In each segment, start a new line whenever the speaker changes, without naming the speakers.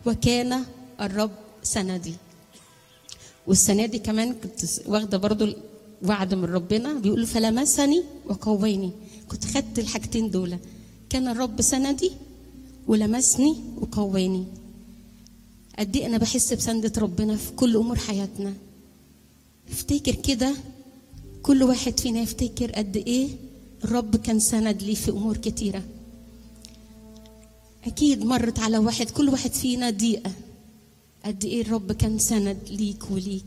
وكان الرب سندي والسنه دي كمان كنت واخده برضو وعد من ربنا بيقول فلمسني وقويني كنت خدت الحاجتين دول كان الرب سندي ولمسني وقواني قد ايه انا بحس بسندة ربنا في كل امور حياتنا افتكر كده كل واحد فينا يفتكر قد ايه الرب كان سند لي في امور كتيره اكيد مرت على واحد كل واحد فينا ضيقه قد ايه الرب كان سند ليك وليك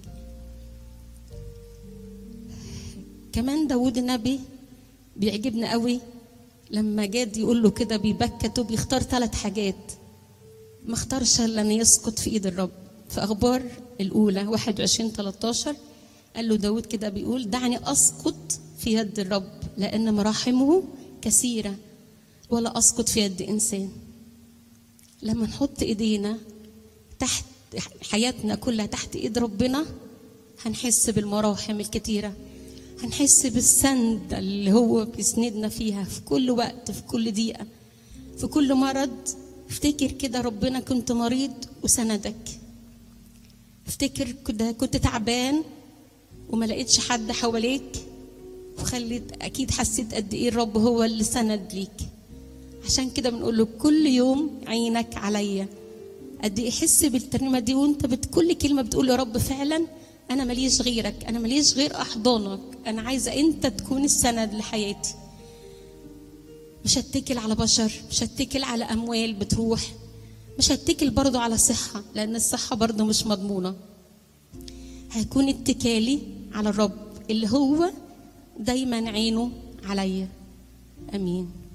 كمان داود النبي بيعجبنا قوي لما جاد يقول له كده بيبكت وبيختار ثلاث حاجات ما اختارش الا ان يسقط في ايد الرب في اخبار الاولى 21 13 قال له داود كده بيقول دعني اسقط في يد الرب لان مراحمه كثيره ولا اسقط في يد انسان لما نحط ايدينا تحت حياتنا كلها تحت ايد ربنا هنحس بالمراحم الكتيره هنحس بالسند اللي هو بيسندنا فيها في كل وقت في كل دقيقه في كل مرض افتكر كده ربنا كنت مريض وسندك افتكر كده كنت تعبان وما لقيتش حد حواليك وخليت اكيد حسيت قد ايه الرب هو اللي سند ليك عشان كده بنقول له كل يوم عينك عليا قد ايه حس بالترنيمه دي وانت بت كل كلمه بتقول يا رب فعلا انا ماليش غيرك انا ماليش غير احضانك انا عايزه انت تكون السند لحياتي مش هتكل على بشر مش هتكل على اموال بتروح مش هتكل برضو على صحه لان الصحه برضو مش مضمونه هيكون اتكالي على الرب اللي هو دايما عينه عليا امين